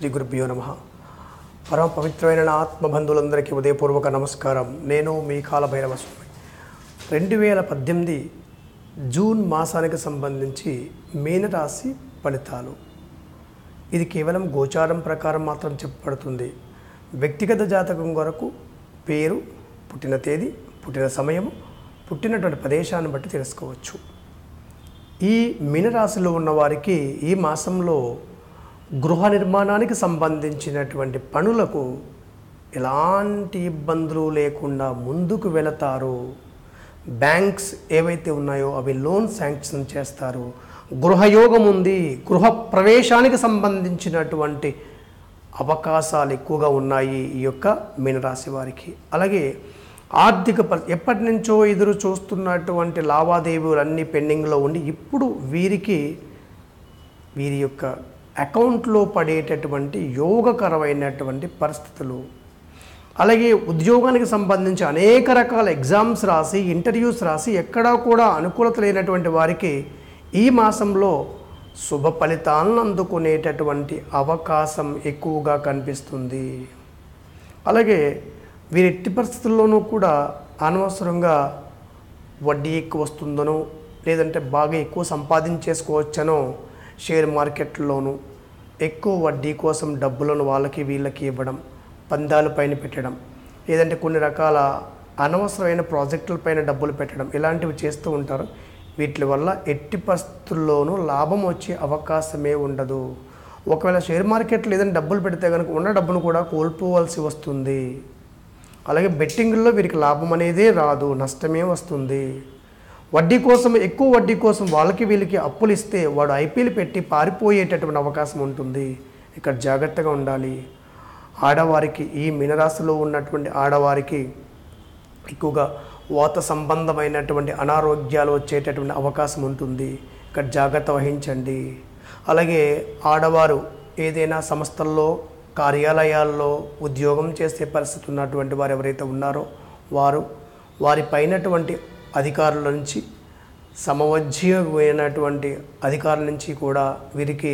గురుభ్యో నమ పరమ పవిత్రమైన నా ఆత్మబంధువులందరికీ ఉదయపూర్వక నమస్కారం నేను మీ కాలభైరవ స్వామి రెండు వేల పద్దెనిమిది జూన్ మాసానికి సంబంధించి మీనరాశి ఫలితాలు ఇది కేవలం గోచారం ప్రకారం మాత్రం చెప్పబడుతుంది వ్యక్తిగత జాతకం కొరకు పేరు పుట్టిన తేదీ పుట్టిన సమయం పుట్టినటువంటి ప్రదేశాన్ని బట్టి తెలుసుకోవచ్చు ఈ మీనరాశిలో ఉన్న వారికి ఈ మాసంలో గృహ నిర్మాణానికి సంబంధించినటువంటి పనులకు ఎలాంటి ఇబ్బందులు లేకుండా ముందుకు వెళతారు బ్యాంక్స్ ఏవైతే ఉన్నాయో అవి లోన్ శాంక్షన్ చేస్తారు గృహయోగం ఉంది గృహ ప్రవేశానికి సంబంధించినటువంటి అవకాశాలు ఎక్కువగా ఉన్నాయి ఈ యొక్క మీనరాశి వారికి అలాగే ఆర్థిక పరి ఎప్పటి నుంచో ఎదురు చూస్తున్నటువంటి లావాదేవీలు అన్నీ పెండింగ్లో ఉండి ఇప్పుడు వీరికి వీరి యొక్క అకౌంట్లో పడేటటువంటి యోగకరమైనటువంటి పరిస్థితులు అలాగే ఉద్యోగానికి సంబంధించి అనేక రకాల ఎగ్జామ్స్ రాసి ఇంటర్వ్యూస్ రాసి ఎక్కడా కూడా అనుకూలత లేనటువంటి వారికి ఈ మాసంలో శుభ ఫలితాలను అందుకునేటటువంటి అవకాశం ఎక్కువగా కనిపిస్తుంది అలాగే వీరి ఎట్టి పరిస్థితుల్లోనూ కూడా అనవసరంగా వడ్డీ ఎక్కువ వస్తుందనో లేదంటే బాగా ఎక్కువ సంపాదించేసుకోవచ్చనో షేర్ మార్కెట్లోనూ ఎక్కువ వడ్డీ కోసం డబ్బులను వాళ్ళకి వీళ్ళకి ఇవ్వడం పందాలు పైన పెట్టడం లేదంటే కొన్ని రకాల అనవసరమైన ప్రాజెక్టులపైన డబ్బులు పెట్టడం ఇలాంటివి చేస్తూ ఉంటారు వీటి వల్ల ఎట్టి పరిస్థితుల్లోనూ లాభం వచ్చే అవకాశమే ఉండదు ఒకవేళ షేర్ మార్కెట్లో ఏదైనా డబ్బులు పెడితే కనుక ఉన్న డబ్బును కూడా కోల్పోవలసి వస్తుంది అలాగే బెట్టింగ్లో వీరికి లాభం అనేదే రాదు నష్టమే వస్తుంది వడ్డీ కోసం ఎక్కువ వడ్డీ కోసం వాళ్ళకి వీళ్ళకి అప్పులు ఇస్తే వాడు ఐపీఎల్ పెట్టి పారిపోయేటటువంటి అవకాశం ఉంటుంది ఇక్కడ జాగ్రత్తగా ఉండాలి ఆడవారికి ఈ మినరాశిలో ఉన్నటువంటి ఆడవారికి ఎక్కువగా వాత సంబంధమైనటువంటి అనారోగ్యాలు వచ్చేటటువంటి అవకాశం ఉంటుంది ఇక్కడ జాగ్రత్త వహించండి అలాగే ఆడవారు ఏదైనా సంస్థల్లో కార్యాలయాల్లో ఉద్యోగం చేసే పరిస్థితి ఉన్నటువంటి వారు ఎవరైతే ఉన్నారో వారు వారి పైనటువంటి అధికారుల నుంచి సమవజ్యమైనటువంటి అధికారుల నుంచి కూడా వీరికి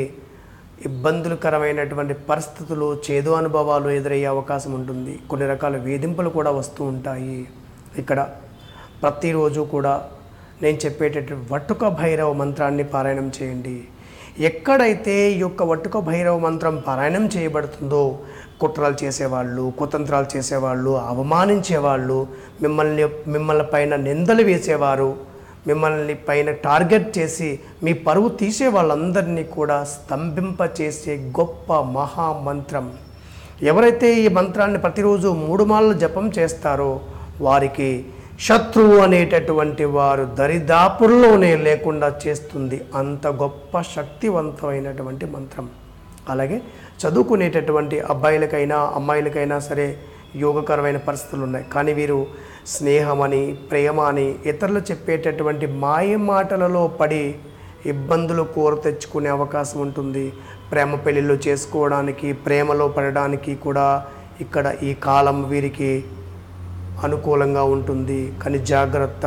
ఇబ్బందులకరమైనటువంటి పరిస్థితులు చేదు అనుభవాలు ఎదురయ్యే అవకాశం ఉంటుంది కొన్ని రకాల వేధింపులు కూడా వస్తూ ఉంటాయి ఇక్కడ ప్రతిరోజు కూడా నేను చెప్పేటటువంటి వట్టుక భైరవ మంత్రాన్ని పారాయణం చేయండి ఎక్కడైతే ఈ యొక్క వట్టుక భైరవ మంత్రం పారాయణం చేయబడుతుందో కుట్రలు చేసేవాళ్ళు కుతంత్రాలు చేసేవాళ్ళు అవమానించేవాళ్ళు మిమ్మల్ని మిమ్మల్ని పైన నిందలు వేసేవారు మిమ్మల్ని పైన టార్గెట్ చేసి మీ పరువు తీసే వాళ్ళందరినీ కూడా స్తంభింపచేసే గొప్ప మహామంత్రం ఎవరైతే ఈ మంత్రాన్ని ప్రతిరోజు మూడు మాలలు జపం చేస్తారో వారికి శత్రువు అనేటటువంటి వారు దరిదాపుల్లోనే లేకుండా చేస్తుంది అంత గొప్ప శక్తివంతమైనటువంటి మంత్రం అలాగే చదువుకునేటటువంటి అబ్బాయిలకైనా అమ్మాయిలకైనా సరే యోగకరమైన పరిస్థితులు ఉన్నాయి కానీ వీరు స్నేహమని ప్రేమ అని ఇతరులు చెప్పేటటువంటి మాయ మాటలలో పడి ఇబ్బందులు కోర తెచ్చుకునే అవకాశం ఉంటుంది ప్రేమ పెళ్ళిళ్ళు చేసుకోవడానికి ప్రేమలో పడడానికి కూడా ఇక్కడ ఈ కాలం వీరికి అనుకూలంగా ఉంటుంది కానీ జాగ్రత్త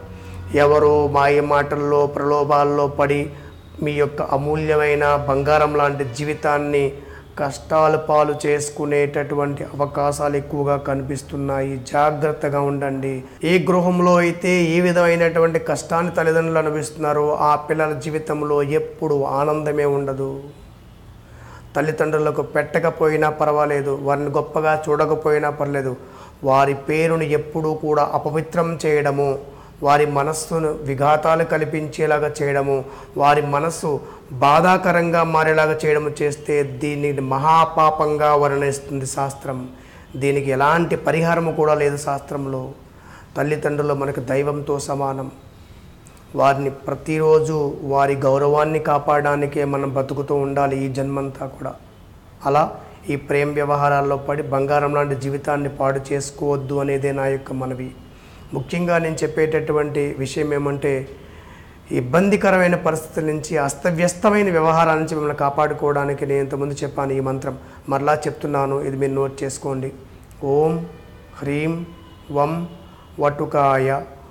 ఎవరో మాయ మాటల్లో ప్రలోభాల్లో పడి మీ యొక్క అమూల్యమైన బంగారం లాంటి జీవితాన్ని కష్టాల పాలు చేసుకునేటటువంటి అవకాశాలు ఎక్కువగా కనిపిస్తున్నాయి జాగ్రత్తగా ఉండండి ఏ గృహంలో అయితే ఏ విధమైనటువంటి కష్టాన్ని తల్లిదండ్రులు అనుభవిస్తున్నారో ఆ పిల్లల జీవితంలో ఎప్పుడు ఆనందమే ఉండదు తల్లిదండ్రులకు పెట్టకపోయినా పర్వాలేదు వారిని గొప్పగా చూడకపోయినా పర్లేదు వారి పేరును ఎప్పుడూ కూడా అపవిత్రం చేయడము వారి మనస్సును విఘాతాలు కల్పించేలాగా చేయడము వారి మనస్సు బాధాకరంగా మారేలాగా చేయడము చేస్తే దీన్ని మహాపాపంగా వర్ణిస్తుంది శాస్త్రం దీనికి ఎలాంటి పరిహారము కూడా లేదు శాస్త్రంలో తల్లిదండ్రులు మనకు దైవంతో సమానం వారిని ప్రతిరోజు వారి గౌరవాన్ని కాపాడడానికే మనం బతుకుతూ ఉండాలి ఈ జన్మంతా కూడా అలా ఈ ప్రేమ వ్యవహారాల్లో పడి బంగారం లాంటి జీవితాన్ని పాడు చేసుకోవద్దు అనేదే నా యొక్క మనవి ముఖ్యంగా నేను చెప్పేటటువంటి విషయం ఏమంటే ఇబ్బందికరమైన పరిస్థితుల నుంచి అస్తవ్యస్తమైన వ్యవహారాల నుంచి మిమ్మల్ని కాపాడుకోవడానికి నేను ఇంతకుముందు చెప్పాను ఈ మంత్రం మరలా చెప్తున్నాను ఇది మీరు నోట్ చేసుకోండి ఓం హ్రీం వం వటుకాయ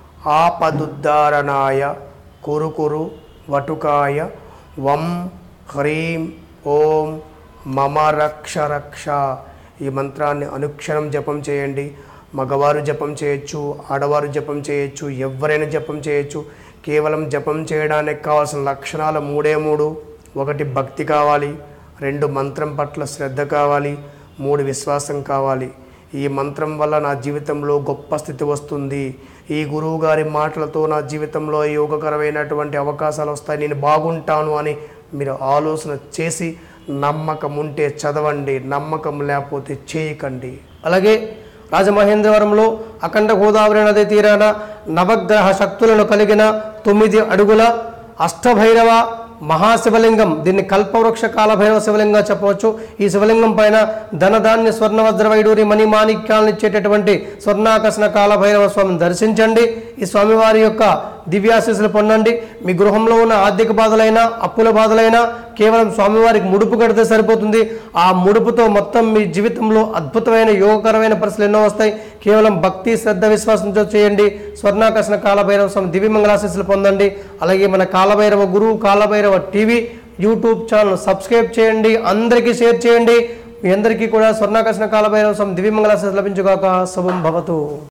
ఆపదుద్ధారణాయ కురు కురు వటుకాయ వం హ్రీం ఓం మమ రక్ష రక్ష ఈ మంత్రాన్ని అనుక్షణం జపం చేయండి మగవారు జపం చేయొచ్చు ఆడవారు జపం చేయొచ్చు ఎవరైనా జపం చేయొచ్చు కేవలం జపం చేయడానికి కావాల్సిన లక్షణాలు మూడే మూడు ఒకటి భక్తి కావాలి రెండు మంత్రం పట్ల శ్రద్ధ కావాలి మూడు విశ్వాసం కావాలి ఈ మంత్రం వల్ల నా జీవితంలో గొప్ప స్థితి వస్తుంది ఈ గురువు గారి మాటలతో నా జీవితంలో యోగకరమైనటువంటి అవకాశాలు వస్తాయి నేను బాగుంటాను అని మీరు ఆలోచన చేసి నమ్మకం ఉంటే చదవండి నమ్మకం లేకపోతే చేయకండి అలాగే రాజమహేంద్రవరంలో అఖండ గోదావరి నది తీరాన నవగ్రహ శక్తులను కలిగిన తొమ్మిది అడుగుల అష్టభైరవ మహాశివలింగం దీన్ని కల్పవృక్ష కాలభైరవ శివలింగంగా చెప్పవచ్చు ఈ శివలింగం పైన ధనధాన్య స్వర్ణ వజ్ర వైడూరి మణి మాణిక్యాలను ఇచ్చేటటువంటి స్వర్ణాకర్షణ కాలభైరవ స్వామిని దర్శించండి ఈ స్వామివారి యొక్క దివ్యాశీస్సులు పొందండి మీ గృహంలో ఉన్న ఆర్థిక బాధలైనా అప్పుల బాధలైనా కేవలం స్వామివారికి ముడుపు కడితే సరిపోతుంది ఆ ముడుపుతో మొత్తం మీ జీవితంలో అద్భుతమైన యోగకరమైన పరిస్థితులు ఎన్నో వస్తాయి కేవలం భక్తి శ్రద్ధ విశ్వాసంతో చేయండి స్వర్ణాకర్షణ కాలభైరవ స్వామి దివ్య మంగళాశీస్సులు పొందండి అలాగే మన కాలభైరవ గురువు Kalabhairava TV YouTube channel subscribe చేయండి అందరికీ షేర్ చేయండి మీ అందరికీ కూడా స్వర్ణాకర్షణ కాలభైరవ స్వామి దివ్య మంగళాశీస్సులు లభించుగాక శుభం భవతు